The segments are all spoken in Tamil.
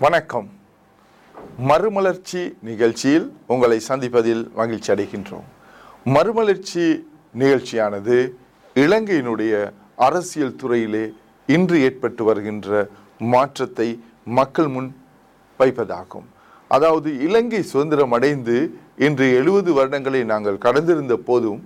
வணக்கம் மறுமலர்ச்சி நிகழ்ச்சியில் உங்களை சந்திப்பதில் மகிழ்ச்சி அடைகின்றோம் மறுமலர்ச்சி நிகழ்ச்சியானது இலங்கையினுடைய அரசியல் துறையிலே இன்று ஏற்பட்டு வருகின்ற மாற்றத்தை மக்கள் முன் வைப்பதாகும் அதாவது இலங்கை சுதந்திரம் அடைந்து இன்று எழுபது வருடங்களை நாங்கள் கடந்திருந்த போதும்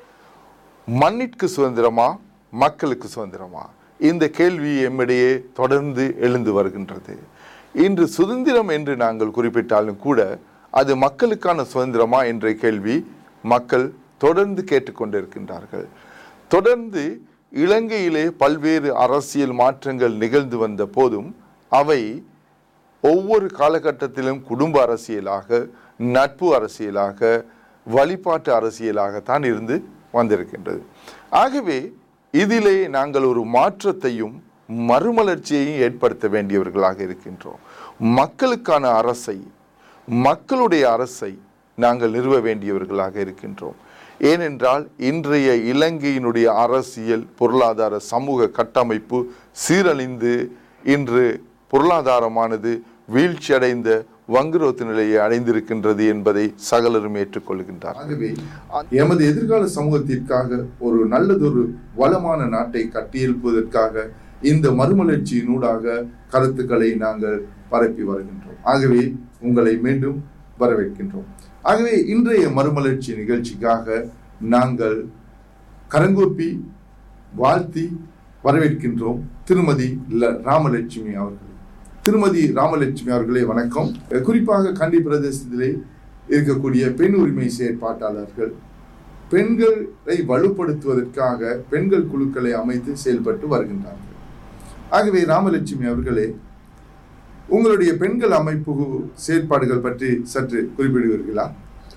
மண்ணிற்கு சுதந்திரமா மக்களுக்கு சுதந்திரமா இந்த கேள்வி எம்மிடையே தொடர்ந்து எழுந்து வருகின்றது இன்று சுதந்திரம் என்று நாங்கள் குறிப்பிட்டாலும் கூட அது மக்களுக்கான சுதந்திரமா என்ற கேள்வி மக்கள் தொடர்ந்து கேட்டுக்கொண்டிருக்கின்றார்கள் தொடர்ந்து இலங்கையிலே பல்வேறு அரசியல் மாற்றங்கள் நிகழ்ந்து வந்த போதும் அவை ஒவ்வொரு காலகட்டத்திலும் குடும்ப அரசியலாக நட்பு அரசியலாக வழிபாட்டு அரசியலாகத்தான் இருந்து வந்திருக்கின்றது ஆகவே இதிலே நாங்கள் ஒரு மாற்றத்தையும் மறுமலர்ச்சியையும் ஏற்படுத்த வேண்டியவர்களாக இருக்கின்றோம் மக்களுக்கான அரசை மக்களுடைய அரசை நாங்கள் நிறுவ வேண்டியவர்களாக இருக்கின்றோம் ஏனென்றால் இன்றைய இலங்கையினுடைய அரசியல் பொருளாதார சமூக கட்டமைப்பு சீரழிந்து இன்று பொருளாதாரமானது வீழ்ச்சியடைந்த வங்குரோத்து நிலையை அடைந்திருக்கின்றது என்பதை சகலரும் ஏற்றுக்கொள்கின்றார் ஆகவே எமது எதிர்கால சமூகத்திற்காக ஒரு நல்லதொரு வளமான நாட்டை கட்டியெழுப்புவதற்காக இந்த மறுமலர்ச்சியினூடாக கருத்துக்களை நாங்கள் பரப்பி வருகின்றோம் ஆகவே உங்களை மீண்டும் வரவேற்கின்றோம் ஆகவே இன்றைய மறுமலர்ச்சி நிகழ்ச்சிக்காக நாங்கள் கரங்கூப்பி வாழ்த்தி வரவேற்கின்றோம் திருமதி ல- ராமலட்சுமி அவர்கள் திருமதி ராமலட்சுமி அவர்களே வணக்கம் அஹ் குறிப்பாக கண்டி பிரதேசத்திலே இருக்கக்கூடிய பெண் உரிமை செயற்பாட்டாளர்கள் பெண்களை வலுப்படுத்துவதற்காக பெண்கள் குழுக்களை அமைத்து செயல்பட்டு வருகின்றார்கள் ஆகவே ராமலட்சுமி அவர்களே உங்களுடைய பெண்கள் அமைப்பு செயற்பாடுகள் பற்றி சற்று குறிப்பிடுவீர்களா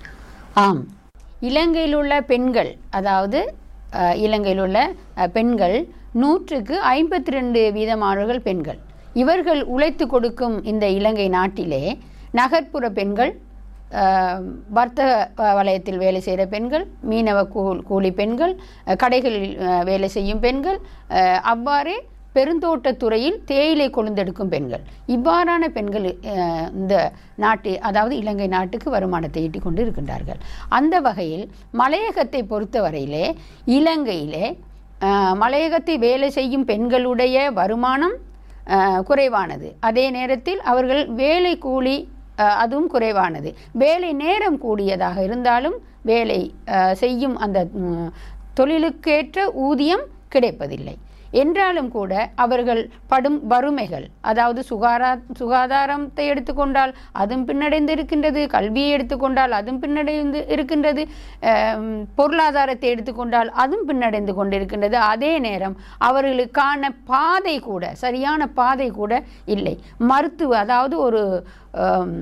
ஆம் இலங்கையில் உள்ள பெண்கள் அதாவது அஹ், இலங்கையில் உள்ள அஹ், பெண்கள் நூற்றுக்கு ஐம்பத்தி ரெண்டு வீதமானவர்கள் பெண்கள் இவர்கள் உழைத்து கொடுக்கும் இந்த இலங்கை நாட்டிலே நகர்ப்புற பெண்கள் அஹ், வர்த்தக வ- வலயத்தில் வேலை செய்கிற பெண்கள் மீனவ கூல் கூலி பெண்கள் அஹ், கடைகளில் அஹ், வேலை செய்யும் பெண்கள் அஹ், அவ்வாறே பெருந்தோட்டத் துறையில் தேயிலை கொழுந்தெடுக்கும் பெண்கள் இவ்வாறான பெண்கள் அஹ், இந்த நாட்டு அதாவது இலங்கை நாட்டுக்கு வருமானத்தை ஈட்டிக் கொண்டு இருக்கின்றார்கள் அந்த வகையில் மலையகத்தை பொறுத்தவரையிலே இலங்கையிலே அஹ், மலையகத்தை வேலை செய்யும் பெண்களுடைய வருமானம் அஹ், குறைவானது அதே நேரத்தில் அவர்கள் வேலை கூலி அஹ், அதுவும் குறைவானது வேலை நேரம் கூடியதாக இருந்தாலும் வேலை அஹ், செய்யும் அந்த ம், தொழிலுக்கேற்ற ஊதியம் கிடைப்பதில்லை என்றாலும் கூட அவர்கள் படும் வறுமைகள் அதாவது சுகாரா சுகாதாரத்தை எடுத்துக்கொண்டால் அதுவும் பின்னடைந்து இருக்கின்றது கல்வியை எடுத்துக்கொண்டால் அதுவும் பின்னடைந்து இருக்கின்றது அம், பொருளாதாரத்தை எடுத்துக்கொண்டால் அதுவும் பின்னடைந்து கொண்டிருக்கின்றது அதே நேரம் அவர்களுக்கான பாதை கூட சரியான பாதை கூட இல்லை மருத்துவ அதாவது ஒரு அம்,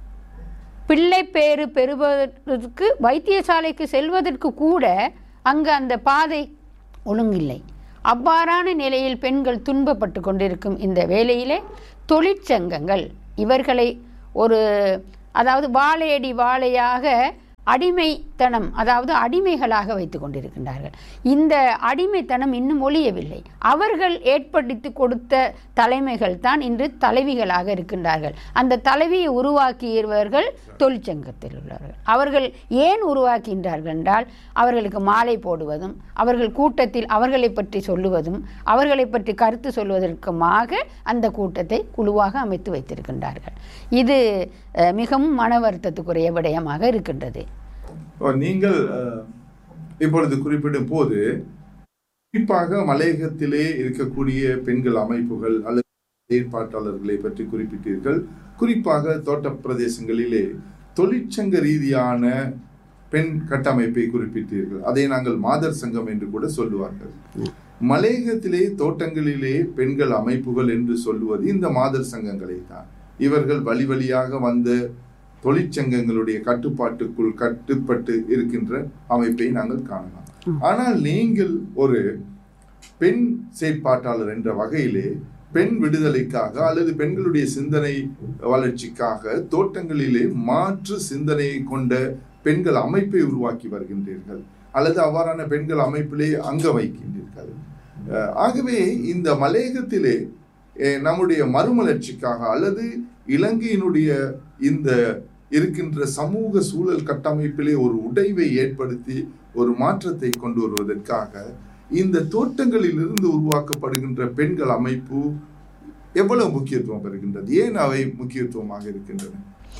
பிள்ளை பேறு பெறுவதற்கு வைத்தியசாலைக்கு செல்வதற்கு கூட அங்கு அந்த பாதை ஒழுங்கில்லை அவ்வாறான நிலையில் பெண்கள் துன்பப்பட்டு கொண்டிருக்கும் இந்த வேளையிலே தொழிற்சங்கங்கள் இவர்களை ஒரு அதாவது வாழையடி வாழையாக அடிமைத்தனம் அதாவது அடிமைகளாக வைத்து கொண்டிருக்கின்றார்கள் இந்த அடிமைத்தனம் இன்னும் ஒழியவில்லை அவர்கள் ஏற்படுத்தி கொடுத்த தலைமைகள் தான் இன்று தலைவிகளாக இருக்கின்றார்கள் அந்த தலைவியை உருவாக்கியவர்கள் தொழிற்சங்கத்தில் உள்ளவர்கள் அவர்கள் ஏன் உருவாக்கின்றார்கள் என்றால் அவர்களுக்கு மாலை போடுவதும் அவர்கள் கூட்டத்தில் அவர்களை பற்றி சொல்லுவதும் அவர்களை பற்றி கருத்து சொல்வதற்குமாக அந்த கூட்டத்தை குழுவாக அமைத்து வைத்திருக்கின்றார்கள் இது அஹ், மிகவும் மன வருத்தத்துக்குரிய விடயமாக இருக்கின்றது ஓ, நீங்கள் அஹ், இப்பொழுது குறிப்பிடும் போது குறிப்பாக மலையகத்திலே இருக்கக்கூடிய பெண்கள் அமைப்புகள் அல்லது செயற்பாட்டாளர்களை பற்றி குறிப்பிட்டீர்கள் குறிப்பாக தோட்ட பிரதேசங்களிலே தொழிற்சங்க ரீதியான பெண் கட்டமைப்பை குறிப்பிட்டீர்கள் அதை நாங்கள் மாதர் சங்கம் என்று கூட சொல்லுவார்கள் மலையகத்திலே தோட்டங்களிலே பெண்கள் அமைப்புகள் என்று சொல்லுவது இந்த மாதர் சங்கங்களை தான் இவர்கள் வழி வழியாக வந்த தொழிற்சங்கங்களுடைய கட்டுப்பாட்டுக்குள் கட்டுப்பட்டு இருக்கின்ற அமைப்பை நாங்கள் காணலாம் ஆனால் நீங்கள் ஒரு பெண் செயற்பாட்டாளர் என்ற வகையிலே பெண் விடுதலைக்காக அல்லது பெண்களுடைய சிந்தனை வளர்ச்சிக்காக தோட்டங்களிலே மாற்று சிந்தனையை கொண்ட பெண்கள் அமைப்பை உருவாக்கி வருகின்றீர்கள் அல்லது அவ்வாறான பெண்கள் அமைப்பிலே அங்க வைக்கின்றீர்கள் அஹ் ஆகவே இந்த மலையகத்திலே அஹ், நம்முடைய மறுமலர்ச்சிக்காக அல்லது இலங்கையினுடைய இந்த இருக்கின்ற சமூக சூழல் கட்டமைப்பிலே ஒரு உடைவை ஏற்படுத்தி ஒரு மாற்றத்தை கொண்டு வருவதற்காக இந்த தோட்டங்களில் இருந்து உருவாக்கப்படுகின்ற பெண்கள் அமைப்பு எவ்வளவு முக்கியத்துவம் பெறுகின்றது ஏன் அவை முக்கியத்துவமாக இருக்கின்றன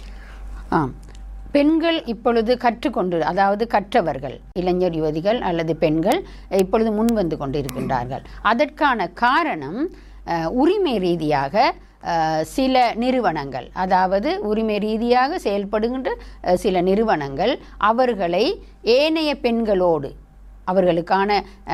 ஆம் பெண்கள் இப்பொழுது கற்றுக்கொண்டு அதாவது கற்றவர்கள் இளைஞர் யுவதிகள் அல்லது பெண்கள் இப்பொழுது முன்வந்து கொண்டிருக்கின்றார்கள் அதற்கான காரணம் அஹ், உரிமை ரீதியாக அஹ், சில நிறுவனங்கள் அதாவது உரிமை ரீதியாக செயல்படுகின்ற அஹ், சில நிறுவனங்கள் அவர்களை ஏனைய பெண்களோடு அவர்களுக்கான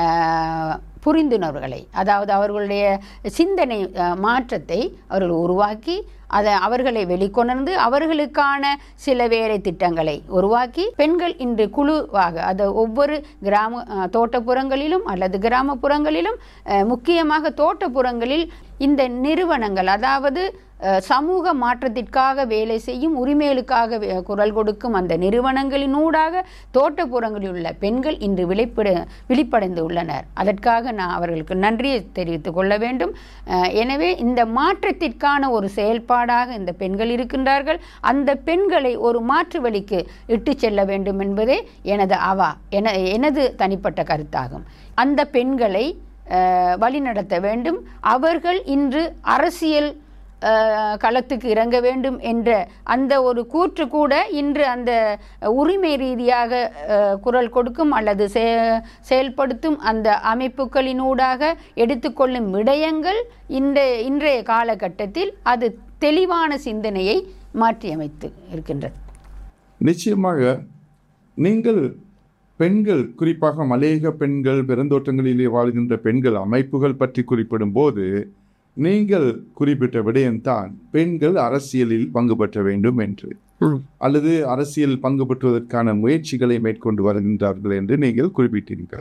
அஹ், புரிந்துணர்வுகளை அதாவது அவர்களுடைய சிந்தனை அஹ், மாற்றத்தை அவர்கள் உருவாக்கி அதை அவர்களை வெளிக்கொணர்ந்து அவர்களுக்கான சில வேலை திட்டங்களை உருவாக்கி பெண்கள் இன்று குழுவாக அது ஒவ்வொரு கிராம அஹ், தோட்டப்புறங்களிலும் அல்லது கிராமப்புறங்களிலும் அஹ், முக்கியமாக தோட்டப்புறங்களில் இந்த நிறுவனங்கள் அதாவது அஹ், சமூக மாற்றத்திற்காக வேலை செய்யும் உரிமைகளுக்காக வே- குரல் கொடுக்கும் அந்த நிறுவனங்களினூடாக தோட்டப்புறங்களில் உள்ள பெண்கள் இன்று விழிப்பட விழிப்படைந்து உள்ளனர் அதற்காக நான் அவர்களுக்கு நன்றியை தெரிவித்துக் கொள்ள வேண்டும் அஹ், எனவே இந்த மாற்றத்திற்கான ஒரு செயல்பாடாக இந்த பெண்கள் இருக்கின்றார்கள் அந்த பெண்களை ஒரு மாற்று வழிக்கு இட்டு செல்ல வேண்டும் என்பதே எனது அவா என எனது தனிப்பட்ட கருத்தாகும் அந்த பெண்களை அஹ், வழிநடத்த வேண்டும் அவர்கள் இன்று அரசியல் அஹ், களத்துக்கு இறங்க வேண்டும் என்ற அந்த ஒரு கூற்று கூட இன்று அந்த உரிமை ரீதியாக அஹ், குரல் கொடுக்கும் அல்லது செ- செயல்படுத்தும் அந்த அமைப்புகளினூடாக எடுத்துக்கொள்ளும் விடயங்கள் இந்த இன்றைய காலகட்டத்தில் அது தெளிவான சிந்தனையை மாற்றியமைத்து இருக்கின்றது நிச்சயமாக நீங்கள் பெண்கள் குறிப்பாக மலையக பெண்கள் பெருந்தோட்டங்களிலே வாழ்கின்ற பெண்கள் அமைப்புகள் பற்றி குறிப்பிடும் போது நீங்கள் குறிப்பிட்ட விடயம்தான் பெண்கள் அரசியலில் பங்கு பெற்ற வேண்டும் என்று அல்லது அரசியல் பங்கு பெற்றுவதற்கான முயற்சிகளை மேற்கொண்டு வருகின்றார்கள் என்று நீங்கள் குறிப்பிட்டீர்கள்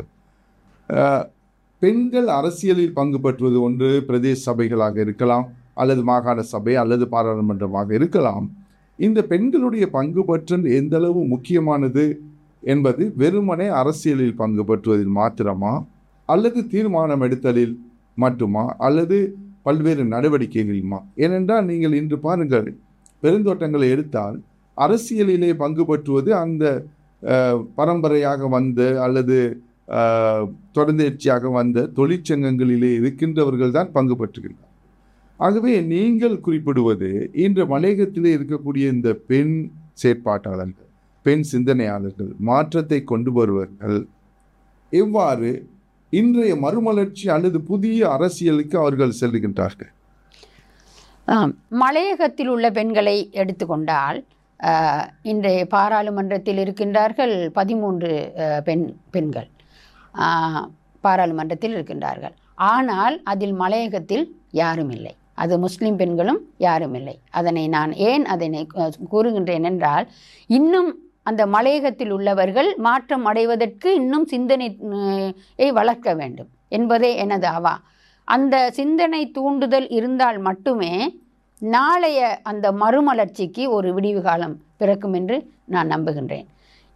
அஹ், பெண்கள் அரசியலில் பங்கு பெற்றுவது ஒன்று பிரதேச சபைகளாக இருக்கலாம் அல்லது மாகாண சபை அல்லது பாராளுமன்றமாக இருக்கலாம் இந்த பெண்களுடைய பங்கு பற்றல் எந்த அளவு முக்கியமானது என்பது வெறுமனே அரசியலில் பங்கு பெற்றுவதில் மாத்திரமா அல்லது தீர்மானம் எடுத்தலில் மட்டுமா அல்லது பல்வேறு நடவடிக்கைகளிலுமா ஏனென்றால் நீங்கள் இன்று பாருங்கள் பெருந்தோட்டங்களை எடுத்தால் அரசியலிலே பங்கு பற்றுவது அந்த அஹ், பரம்பரையாக வந்த அல்லது அஹ், தொடர்ந்தேர்ச்சியாக வந்த தொழிற்சங்கங்களிலே இருக்கின்றவர்கள் தான் பங்கு பற்றுகின்றனர் ஆகவே நீங்கள் குறிப்பிடுவது இன்று மலையகத்திலே இருக்கக்கூடிய இந்த பெண் செயற்பாட்டாளர்கள் பெண் சிந்தனையாளர்கள் மாற்றத்தை கொண்டு வருவர்கள் எவ்வாறு இன்றைய மறுமலர்ச்சி அல்லது புதிய அரசியலுக்கு அவர்கள் செல்லுகின்றார்கள் ஆம் மலையகத்தில் உள்ள பெண்களை எடுத்துக்கொண்டால் அஹ், இன்றைய பாராளுமன்றத்தில் இருக்கின்றார்கள் பதிமூன்று அஹ், பெண் பெண்கள் அஹ், பாராளுமன்றத்தில் இருக்கின்றார்கள் ஆனால் அதில் மலையகத்தில் யாரும் இல்லை அது முஸ்லிம் பெண்களும் யாரும் இல்லை அதனை நான் ஏன் அதனை அஹ், கூறுகின்றேன் என்றால் இன்னும் அந்த மலையகத்தில் உள்ளவர்கள் மாற்றம் அடைவதற்கு இன்னும் சிந்தனையை வளர்க்க வேண்டும் என்பதே எனது அவா அந்த சிந்தனை தூண்டுதல் இருந்தால் மட்டுமே நாளைய அந்த மறுமலர்ச்சிக்கு ஒரு விடிவு காலம் பிறக்கும் என்று நான் நம்புகின்றேன்